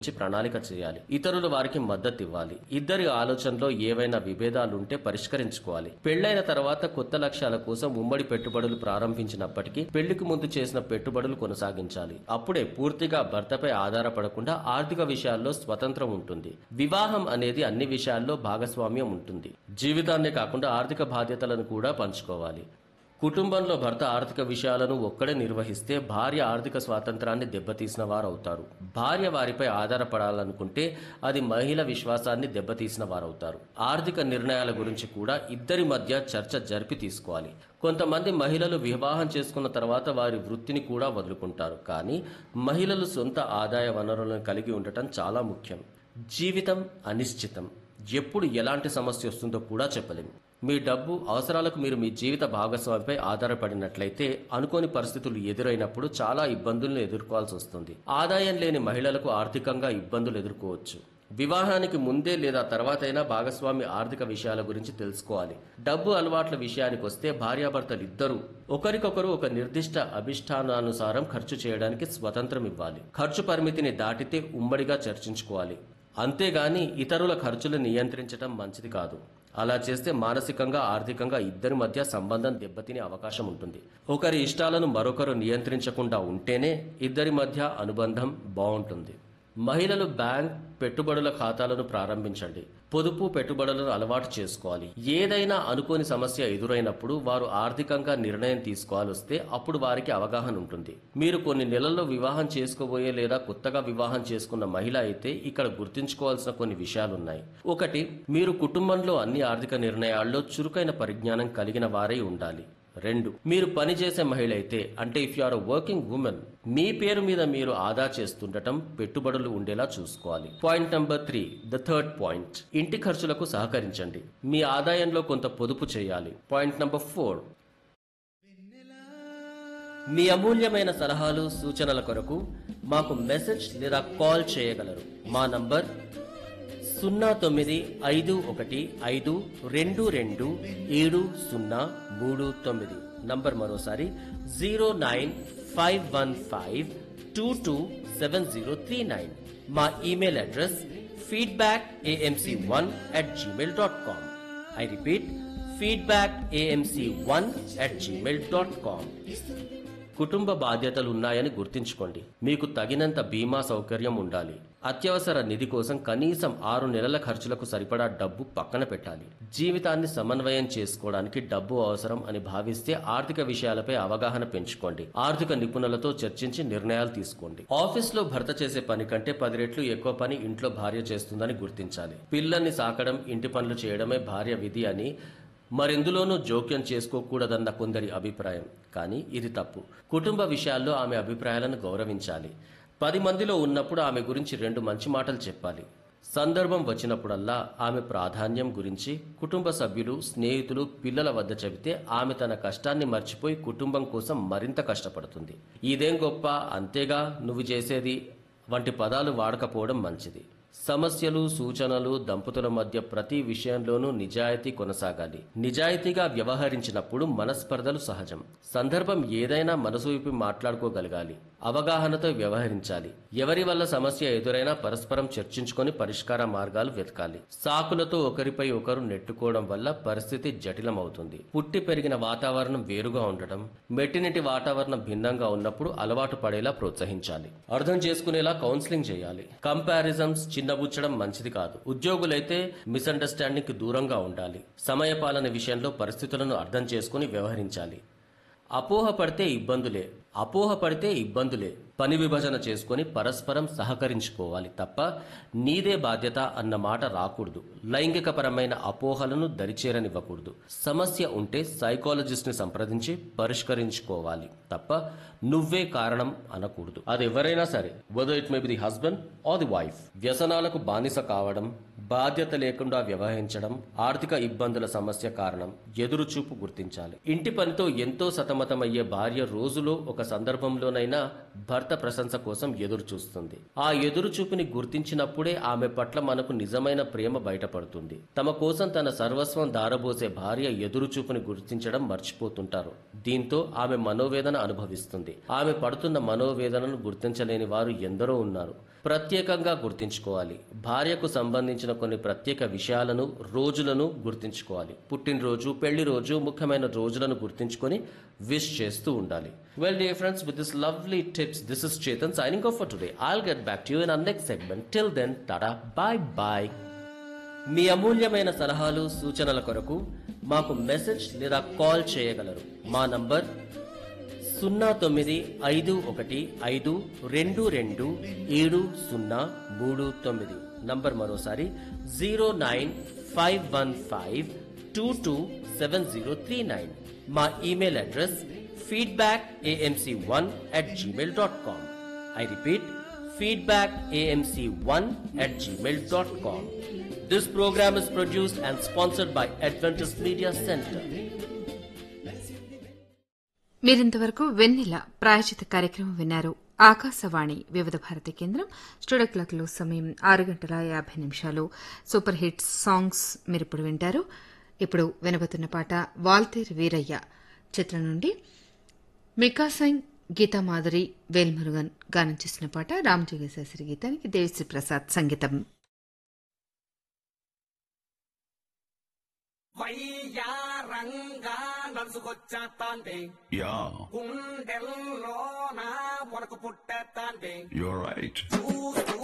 గురించి ప్రణాళిక చేయాలి ఇతరులు వారికి మద్దతు ఇవ్వాలి ఇద్దరి ఆలోచనలో ఏవైనా విభేదాలుంటే పరిష్కరించుకోవాలి పెళ్లైన తర్వాత కొత్త లక్ష్యాల కోసం ఉమ్మడి పెట్టుబడులు ప్రారంభించినప్పటికీ పెళ్లికి ముందు చేసిన పెట్టుబడులు కొనసాగించాలి అప్పుడే పూర్తిగా భర్తపై ఆధారపడకుండా ఆర్థిక విషయాల్లో స్వతంత్రం ఉంటుంది వివాహం అనేది అన్ని విషయాల్లో భాగస్వామ్యం ఉంటుంది జీవితాన్నే కాకుండా ఆర్థిక బాధ్యతలను కూడా పంచుకోవాలి కుటుంబంలో భర్త ఆర్థిక విషయాలను ఒక్కడే నిర్వహిస్తే భార్య ఆర్థిక స్వాతంత్రాన్ని దెబ్బతీసిన వారవుతారు భార్య వారిపై ఆధారపడాలనుకుంటే అది మహిళ విశ్వాసాన్ని దెబ్బతీసిన వారవుతారు ఆర్థిక నిర్ణయాల గురించి కూడా ఇద్దరి మధ్య చర్చ జరిపి తీసుకోవాలి కొంతమంది మహిళలు వివాహం చేసుకున్న తర్వాత వారి వృత్తిని కూడా వదులుకుంటారు కానీ మహిళలు సొంత ఆదాయ వనరులను కలిగి ఉండటం చాలా ముఖ్యం జీవితం అనిశ్చితం ఎప్పుడు ఎలాంటి సమస్య వస్తుందో కూడా చెప్పలేం మీ డబ్బు అవసరాలకు మీరు మీ జీవిత భాగస్వామిపై ఆధారపడినట్లయితే అనుకోని పరిస్థితులు ఎదురైనప్పుడు చాలా ఇబ్బందులను ఎదుర్కోవాల్సి వస్తుంది ఆదాయం లేని మహిళలకు ఆర్థికంగా ఇబ్బందులు ఎదుర్కోవచ్చు వివాహానికి ముందే లేదా తర్వాతైనా భాగస్వామి ఆర్థిక విషయాల గురించి తెలుసుకోవాలి డబ్బు అలవాట్ల విషయానికి వస్తే భార్యాభర్తలు ఇద్దరూ ఒకరికొకరు ఒక నిర్దిష్ట అభిష్టానానుసారం ఖర్చు చేయడానికి స్వతంత్రం ఇవ్వాలి ఖర్చు పరిమితిని దాటితే ఉమ్మడిగా చర్చించుకోవాలి అంతేగాని ఇతరుల ఖర్చులు నియంత్రించడం మంచిది కాదు అలా చేస్తే మానసికంగా ఆర్థికంగా ఇద్దరి మధ్య సంబంధం దెబ్బతినే అవకాశం ఉంటుంది ఒకరి ఇష్టాలను మరొకరు నియంత్రించకుండా ఉంటేనే ఇద్దరి మధ్య అనుబంధం బాగుంటుంది మహిళలు బ్యాంక్ పెట్టుబడుల ఖాతాలను ప్రారంభించండి పొదుపు పెట్టుబడులను అలవాటు చేసుకోవాలి ఏదైనా అనుకోని సమస్య ఎదురైనప్పుడు వారు ఆర్థికంగా నిర్ణయం తీసుకోవాలి వస్తే అప్పుడు వారికి అవగాహన ఉంటుంది మీరు కొన్ని నెలల్లో వివాహం చేసుకోబోయే లేదా కొత్తగా వివాహం చేసుకున్న మహిళ అయితే ఇక్కడ గుర్తుంచుకోవాల్సిన కొన్ని విషయాలున్నాయి ఒకటి మీరు కుటుంబంలో అన్ని ఆర్థిక నిర్ణయాల్లో చురుకైన పరిజ్ఞానం కలిగిన వారై ఉండాలి రెండు మీరు పనిచేసే మహిళ అయితే అంటే if you are working women మీ పేరు మీద మీరు ఆదా చేస్తుండటం పెట్టుబడులు ఉండేలా చూసుకోవాలి point number three the third point ఇంటి ఖర్చులకు సహకరించండి మీ ఆదాయంలో కొంత పొదుపు చేయాలి పాయింట్ నెంబర్ ఫోర్ మీ అమూల్యమైన సలహాలు సూచనల కొరకు మాకు మెసేజ్ లేదా కాల్ చేయగలరు మా నంబర్ సున్నా తొమ్మిది ఐదు ఒకటి ఐదు రెండు రెండు ఏడు సున్నా మూడు తొమ్మిది నంబర్ మరోసారి zero nine five one five two two seven zero three nine మా email address feedback AMC one at Gmail dot com I repeat feedback AMC one at Gmail dot com కుటుంబ బాధ్యతలు ఉన్నాయని గుర్తుంచుకోండి మీకు తగినంత బీమా సౌకర్యం ఉండాలి అత్యవసర నిధి కోసం కనీసం ఆరు నెలల ఖర్చులకు సరిపడా డబ్బు పక్కన పెట్టాలి జీవితాన్ని సమన్వయం చేసుకోవడానికి డబ్బు అవసరం అని భావిస్తే ఆర్థిక విషయాలపై అవగాహన పెంచుకోండి ఆర్థిక నిపుణులతో చర్చించి నిర్ణయాలు తీసుకోండి ఆఫీస్ లో భర్త చేసే పని కంటే పది రెట్లు ఎక్కువ పని ఇంట్లో భార్య చేస్తుందని గుర్తించాలి పిల్లల్ని సాకడం ఇంటి పనులు చేయడమే భార్య విధి అని మరెందులోనూ జోక్యం చేసుకోకూడదన్న కొందరి అభిప్రాయం కానీ ఇది తప్పు కుటుంబ విషయాల్లో ఆమె అభిప్రాయాలను గౌరవించాలి పది మందిలో ఉన్నప్పుడు ఆమె గురించి రెండు మంచి మాటలు చెప్పాలి సందర్భం వచ్చినప్పుడల్లా ఆమె ప్రాధాన్యం గురించి కుటుంబ సభ్యులు స్నేహితులు పిల్లల వద్ద చెబితే ఆమె తన కష్టాన్ని మర్చిపోయి కుటుంబం కోసం మరింత కష్టపడుతుంది ఇదేం గొప్ప అంతేగా నువ్వు చేసేది వంటి పదాలు వాడకపోవడం మంచిది సమస్యలు సూచనలు దంపతుల మధ్య ప్రతి విషయంలోనూ నిజాయితీ కొనసాగాలి నిజాయితీగా వ్యవహరించినప్పుడు మనస్పర్ధలు సహజం సందర్భం ఏదైనా మనసు విప్పి మాట్లాడుకోగలగాలి అవగాహనతో వ్యవహరించాలి ఎవరి వల్ల సమస్య ఎదురైనా పరస్పరం చర్చించుకొని పరిష్కార మార్గాలు వెతకాలి సాకులతో ఒకరిపై ఒకరు నెట్టుకోవడం వల్ల పరిస్థితి జటిలమవుతుంది పుట్టి పెరిగిన వాతావరణం వేరుగా ఉండటం మెట్టినిటి వాతావరణం భిన్నంగా ఉన్నప్పుడు అలవాటు పడేలా ప్రోత్సహించాలి అర్థం చేసుకునేలా కౌన్సిలింగ్ చేయాలి కంపారిజన్స్ చిన్నబుచ్చడం మంచిది కాదు ఉద్యోగులైతే మిస్అండర్స్టాండింగ్ కి దూరంగా ఉండాలి సమయపాలన విషయంలో పరిస్థితులను అర్థం చేసుకుని వ్యవహరించాలి అపోహ పడితే ఇబ్బందులే అపోహ పడితే ఇబ్బందులే పని విభజన చేసుకొని పరస్పరం సహకరించుకోవాలి తప్ప నీదే బాధ్యత అన్న మాట రాకూడదు లైంగికపరమైన అపోహలను దరిచేరనివ్వకూడదు సమస్య ఉంటే సైకాలజిస్ట్ని సంప్రదించి పరిష్కరించుకోవాలి తప్ప నువ్వే కారణం అనకూడదు అది ఎవరైనా సరే whether it may be the husband or the wife వ్యసనాలకు బానిస కావడం బాధ్యత లేకుండా వ్యవహరించడం ఆర్థిక ఇబ్బందుల సమస్య కారణం ఎదురుచూపు గుర్తించాలి ఇంటి పనితో ఎంతో సతమతమయ్యే భార్య రోజులో ఒక సందర్భంలోనైనా భర్త ప్రశంస కోసం ఎదురు చూస్తుంది ఆ ఎదురు చూపుని గుర్తించినప్పుడే ఆమె పట్ల మనకు నిజమైన ప్రేమ బయటపడుతుంది తమ కోసం తన సర్వస్వం దారబోసే భార్య ఎదురు చూపుని గుర్తించడం మర్చిపోతుంటారు దీంతో ఆమె మనోవేదన అనుభవిస్తుంది ఆమె పడుతున్న మనోవేదనను గుర్తించలేని వారు ఎందరో ఉన్నారు ప్రత్యేకంగా గుర్తుంచుకోవాలి భార్యకు సంబంధించిన కొన్ని ప్రత్యేక విషయాలను రోజులను గుర్తుంచుకోవాలి పుట్టినరోజు పెళ్లి రోజు ముఖ్యమైన రోజులను గుర్తుంచుకొని విష్ చేస్తూ ఉండాలి well dear friends with this lovely tips this is Chetan signing off for today I'll get back to you in next segment till then tata bye bye మీ అమూల్యమైన సలహాలు సూచనల కొరకు మాకు మెసేజ్ లేదా కాల్ చేయగలరు మా నంబర్ సున్నా తొమ్మిది ఐదు ఒకటి ఐదు రెండు రెండు ఏడు సున్నా మూడు తొమ్మిది నంబర్ మరోసారి zero nine five one five two two seven zero three nine మా email address feedback AMC one at Gmail dot com I repeat feedback amc1 at gmail.com. This program is produced and sponsored by Adventist Media Center. మీరింతవరకు వెన్నెల ప్రాయచిత కార్యక్రమం విన్నారు ఆకాశవాణి వివిధ భారతి కేంద్రం studio క్లాక్లో సమయం ఆరు గంటల యాభై నిమిషాలు సూపర్ హిట్ సాంగ్స్ మీరు ఇప్పుడు వింటారు ఇప్పుడు వినబోతున్న పాట వాల్తేర్ వీరయ్య చిత్రం నుండి మికా సింగ్ గీతా మాధురి వేల్మురుగన్ గానం చేసిన పాట రామజోగి శాస్త్రి గీతానికి దేవిశ్రీ ప్రసాద్ సంగీతం వయ్యారంగా నడుచుకొచ్చేస్తాంటే Yeah, గుండెల్లో నా పొరకు పుట్టేస్తాంటే you're right. చూస్తూ